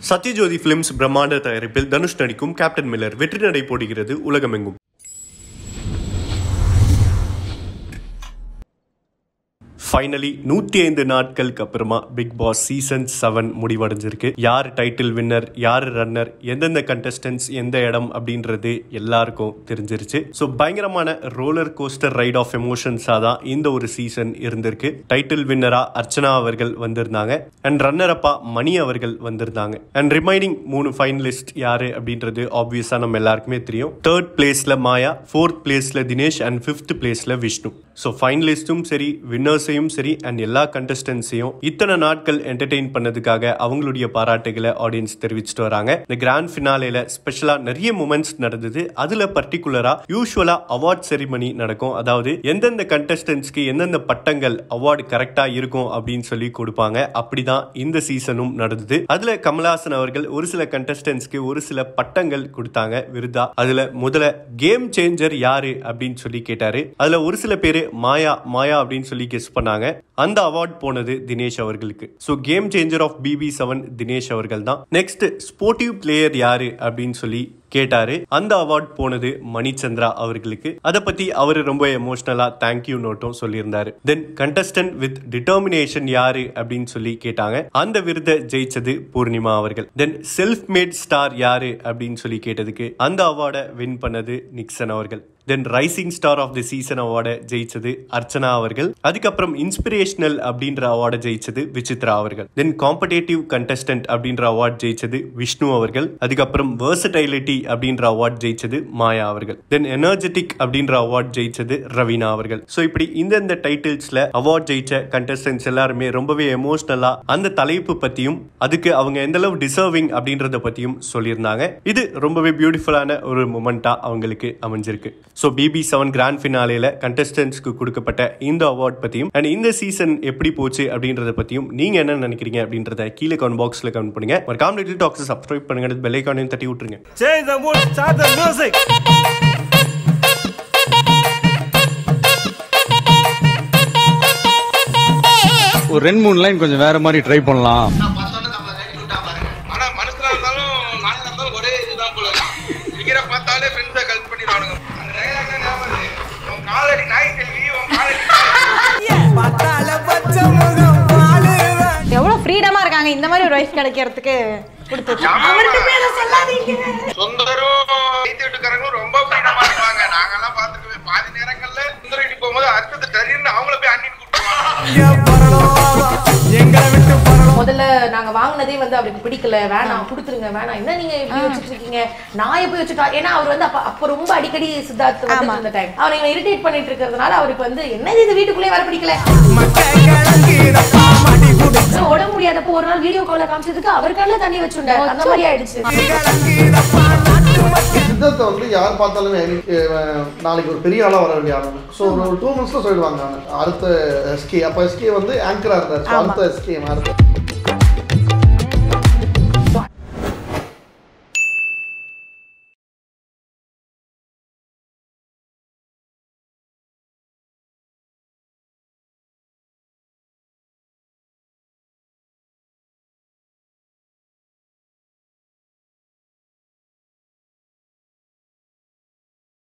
Sathyajothi films பிரம்மாண்ட தயாரிப்பில் தனுஷ் நடிக்கும் கேப்டன் மில்லர் வெற்றி நடை போடுகிறது உலகமெங்கும் ஃபைனலி நூற்றி ஐந்து நாட்களுக்கு அப்புறமா பிக் பாஸ் சீசன் செவன் முடிவடைஞ்சிருக்கு யார் டைட்டில் வின்னர் யார் ரன்னர் எந்தெந்த கண்டஸ்டன்ஸ் எந்த இடம் அப்படின்றது எல்லாருக்கும் தெரிஞ்சிருச்சு ஸோ பயங்கரமான ரோலர் கோஸ்டர் ரைட் ஆஃப் எமோஷன்ஸாக தான் இந்த ஒரு சீசன் இருந்திருக்கு டைட்டில் வின்னரா அர்ச்சனா அவர்கள் வந்திருந்தாங்க அண்ட் ரன்னர் அப்பா மணி அவர்கள் வந்திருந்தாங்க அண்ட் ரிமைனிங் மூணு ஃபைனலிஸ்ட் யாரு அப்படின்றது ஆப்வியஸாக நம்ம எல்லாருக்குமே தெரியும் தேர்ட் பிளேஸ்ல மாயா ஃபோர்த் பிளேஸ்ல தினேஷ் அண்ட் ஃபிஃப்த் பிளேஸ்ல விஷ்ணு ஸோ ஃபைனலிஸ்டும் சரி வின்னர்ஸையும் சரி அண்ட் எல்லா கண்டஸ்டன்ஸையும் இத்தனை நாட்கள் என்டர்டெயின் பண்ணதுக்காக அவங்களுடைய பாராட்டுகளை ஆடியன்ஸ் தெரிவிச்சிட்டு வராங்க இந்த கிராண்ட் ஃபினாலேல ஸ்பெஷலா நிறைய மூமெண்ட்ஸ் நடந்தது அதுல பர்டிகுலரா யூஸ்வலா அவார்ட் செரிமனி நடக்கும் அதாவது எந்தெந்த கண்டஸ்டன்ஸ்க்கு எந்தெந்த பட்டங்கள் அவார்டு கரெக்டா இருக்கும் அப்படின்னு சொல்லி கொடுப்பாங்க அப்படிதான் இந்த சீசனும் நடந்தது அதுல கமலஹாசன் அவர்கள் ஒரு சில கண்டஸ்டன்ஸ்க்கு ஒரு சில பட்டங்கள் கொடுத்தாங்க விருதா அதுல முதல்ல கேம் சேஞ்சர் யாரு அப்படின்னு சொல்லி கேட்டாரு அதுல ஒரு சில பேரு மாயா மாயா அப்படின்னு சொல்லி கெஸ் பண்ணாங்க அந்த அவார்ட் போனது தினேஷ் அவர்களுக்கு so game changer of BB seven Dinesh அவர்கள் தான் நெக்ஸ்ட் ஸ்போர்ட்டிவ் பிளேயர் யாரு அப்படின்னு சொல்லி கேட்டாரு அந்த அவார்ட் போனது மணிச்சந்திரா அவர்களுக்கு அதை பத்தி அவர் ரொம்ப எமோஷனலா தேங்க்யூ நோட்டும் சொல்லியிருந்தாரு தென் கண்டஸ்டன்ட் வித் டிட்டர்மினேஷன் யாரு அப்படின்னு சொல்லி கேட்டாங்க அந்த விருதை ஜெயிச்சது பூர்ணிமா அவர்கள் தென் செல்ஃப் மேட் ஸ்டார் யாரு அப்படின்னு சொல்லி கேட்டதுக்கு அந்த அவார்டை வின் பண்ணது நிக்சன் அவர்கள் then rising star of the season அவார்டை ஜெயிச்சது அர்ச்சனா அவர்கள் அதுக்கப்புறம் இன்ஸ்பிரேஷனல் அப்படின்ற அவார்டை ஜெயிச்சது விசித்ரா அவர்கள் தென் காம்படேட்டிவ் கண்டஸ்டன்ட் அப்படின்ற அவார்ட் ஜெயிச்சது விஷ்ணு அவர்கள் அதுக்கப்புறம் வேர்சடைலிட்டி அப்படின்ற அவார்ட் ஜெயிச்சது மாயா அவர்கள் தென் எனர்ஜெட்டிக் அப்படின்ற அவார்ட் ஜெயிச்சது ரவீனா அவர்கள் ஸோ இப்படி இந்தந்த டைட்டில்ஸ்ல அவார்ட் ஜெயிச்ச கண்டஸ்டன்ஸ் எல்லாருமே ரொம்பவே எமோஷனலா அந்த தலைப்பு பத்தியும் அதுக்கு அவங்க எந்த அளவு டிசர்விங் அப்படின்றத பத்தியும் சொல்லியிருந்தாங்க இது ரொம்பவே பியூட்டிஃபுல்லான ஒரு மூமெண்டா அவங்களுக்கு அமைஞ்சிருக்கு ஸோ பிபி செவன் கிராண்ட் ஃபினாலேல கண்டஸ்டன்ஸ்க்கு கொடுக்கப்பட்ட இந்த அவார்ட் பற்றியும் அண்ட் இந்த சீசன் எப்படி போச்சு அப்படின்றத பற்றியும் நீங்கள் என்ன நினைக்கிறீங்க அப்படின்றத கீழே கமெண்ட் பாக்ஸில் கமெண்ட் பண்ணுங்க ஒரு காமெடி டாக்ஸ் சப்ஸ்கிரைப் பண்ணுங்க பெல் ஐக்கானையும் தட்டி விட்டுருங்க Change the mood, start the music. ஒரு ரெண்டு மூணு லைன் கொஞ்சம் வேற மாதிரி ட்ரை பண்ணலாம் நான் பார்த்தோன்னே நம்மளை நெருங்கி விட்டா பாருங்க. ஆனா மனசுல இருந்தாலும் நானும் இருந்தாலும் ஒரே இதுதான் போல இருக்கு. ஃபிகரை பார்த்தாலே ஃப்ரெண்ட்ஸை கல்ட் பண்ணிடுவானுங்க அந்த dialogue தான் ஞாபகம் வருது. உன் காலடி நாய் செல்வி உன் காலடி எவ்வளவு ஃப்ரீடமா இருக்காங்க இந்த மாதிரி ஒரு வைஃப் கிடைக்கிறதுக்கு கொடுத்து அவர்கிட்ட போய் அதை சொல்லாதீங்க சொந்தரும் வைத்து வீட்டுக்காரங்களும் ரொம்ப ஃப்ரீடமா இருப்பாங்க நாங்கெல்லாம் பார்த்துட்டு பாதி நேரங்கள்ல சுந்தர வீட்டுக்கு போகும்போது அடுத்தது டரின்னு அவங்கள போய் அண்ணிட்டு முதல்ல நாங்க வாங்குனதே வந்து அவருக்கு பிடிக்கல வேணாம் கொடுத்துருங்க வேணாம் என்ன நீங்க இப்படி வச்சுட்டு இருக்கீங்க நான் எப்ப வச்சுட்டா ஏன்னா அவர் வந்து அப்ப அப்ப ரொம்ப அடிக்கடி சித்தார்த் வந்து அந்த டைம் அவரை இவன் இரிட்டேட் பண்ணிட்டு இருக்கிறதுனால அவருக்கு வந்து என்னது இது வீட்டுக்குள்ளே வர பிடிக்கல உடம்பு முடியாதப்போ ஒரு நாள் வீடியோ கால்ல காமிச்சதுக்கு அவர் கண்ணுல தண்ணி வச்சுட்டாரு அந்த மாதிரி ஆயிடுச்சு சித்தத்தை வந்து யார் பார்த்தாலுமே எனக்கு, அஹ், நாளைக்கு ஒரு பெரிய ஆளாக வர வேண்டிய ஆளு ஸோ ஒரு டூ மந்த்ஸில் சொல்லிடுவாங்க நான் அடுத்த எஸ்கே அப்போ எஸ்கே வந்து ஆங்கராக இருந்தார் So, அடுத்த எஸ்கே அடுத்த